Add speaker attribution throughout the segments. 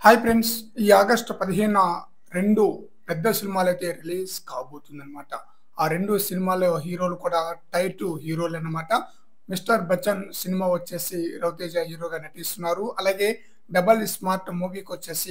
Speaker 1: hi friends ఈ August పదిహేన రెండు పెద్ద సినిమాలు అయితే రిలీజ్ కాబోతుంది అనమాట ఆ రెండు సినిమాలో హీరోలు కూడా టైర్ టు హీరోలు అనమాట మిస్టర్ బచ్చన్ సినిమా వచ్చేసి రవితేజ హీరోగా నటిస్తున్నారు అలాగే డబల్ స్మార్ట్ మూవీకి వచ్చేసి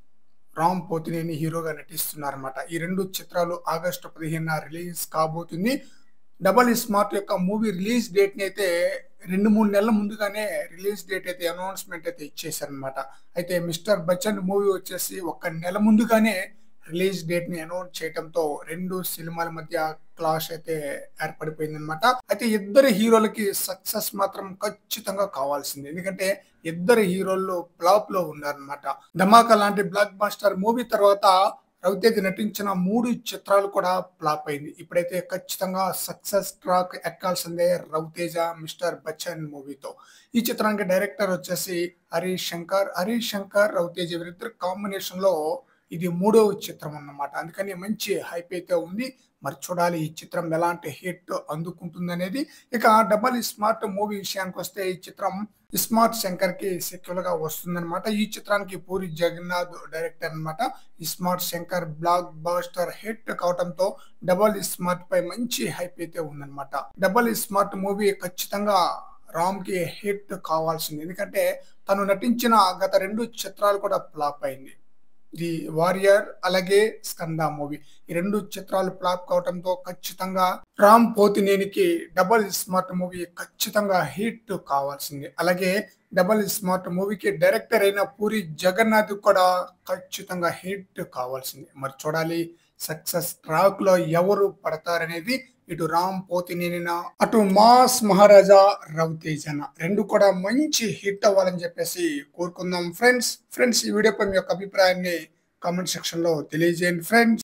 Speaker 1: రామ్ పోతినేని హీరోగా నటిస్తున్నారు అనమాట ఈ రెండు చిత్రాలు ఆగస్టు పదిహేన రిలీజ్ కాబోతుంది డబల్ స్మార్ట్ యొక్క మూవీ రిలీజ్ డేట్ ని అయితే రెండు మూడు నెలల ముందుగానే రిలీజ్ డేట్ అయితే అనౌన్స్మెంట్ అయితే ఇచ్చేసారనమాట అయితే మిస్టర్ బచ్చన్ మూవీ వచ్చేసి ఒక నెల ముందుగానే రిలీజ్ డేట్ ని అనౌన్స్ చేయడంతో రెండు సినిమాల మధ్య క్లాష్ అయితే ఏర్పడిపోయింది అనమాట అయితే ఇద్దరు హీరోలకి సక్సెస్ మాత్రం ఖచ్చితంగా కావాల్సింది ఎందుకంటే ఇద్దరు హీరోలు ఫ్లాప్ లో ఉన్నారనమాట ధమాకా లాంటి బ్లాక్ బాస్టర్ మూవీ తర్వాత రవితేజ నటించిన మూడు చిత్రాలు కూడా ఫ్లాప్ అయింది ఇప్పుడైతే ఖచ్చితంగా సక్సెస్ ట్రాక్ ఎక్కాల్సిందే రవితేజ మిస్టర్ బచ్చన్ మూవీతో ఈ చిత్రానికి డైరెక్టర్ వచ్చేసి హరీష్ శంకర్ హరీష్ శంకర్ రవితేజ వీరిద్దరు కాంబినేషన్ లో ఇది మూడవ చిత్రం అన్నమాట అందుకని మంచి హైప్ అయితే ఉంది మరి చూడాలి ఈ చిత్రం ఎలాంటి హిట్ అందుకుంటుంది అనేది ఇక డబల్ స్మార్ట్ మూవీ విషయానికి వస్తే ఈ చిత్రం స్మార్ట్ శంకర్ కి సెక్యుల్ గా వస్తుందన్నమాట ఈ చిత్రానికి పూరి జగన్నాథ్ డైరెక్టర్ అన్నమాట ఈ smart Shankar block buster hit కావడంతో డబల్ స్మార్ట్ పై మంచి హైప్ అయితే ఉందన్నమాట డబల్ స్మార్ట్ మూవీ ఖచ్చితంగా రామ్ కి హిట్ కావాల్సింది ఎందుకంటే తను నటించిన గత రెండు చిత్రాలు కూడా ఫ్లాప్ అయింది ది వారియర్ అలాగే స్కంద మూవీ ఈ రెండు చిత్రాలు ఫ్లాప్ కావడంతో ఖచ్చితంగా రామ్ పోతినేనికి డబల్ స్మార్ట్ మూవీ ఖచ్చితంగా హిట్ కావాల్సింది అలాగే డబల్ స్మార్ట్ మూవీకి డైరెక్టర్ అయిన పూరి జగన్నాథ్ కూడా ఖచ్చితంగా హిట్ కావాల్సింది మరి చూడాలి సక్సెస్ ట్రాక్ లో ఎవరు పడతారనేది ఇటు రామ్ పోతినేనిన అటు మాస్ మహారాజా రవితేజన రెండు కూడా మంచి హిట్ అవ్వాలని చెప్పేసి కోరుకుందాం ఫ్రెండ్స్ ఫ్రెండ్స్ ఈ వీడియోపై మీ యొక్క అభిప్రాయాన్ని కామెంట్ సెక్షన్ లో తెలియజేయండి ఫ్రెండ్స్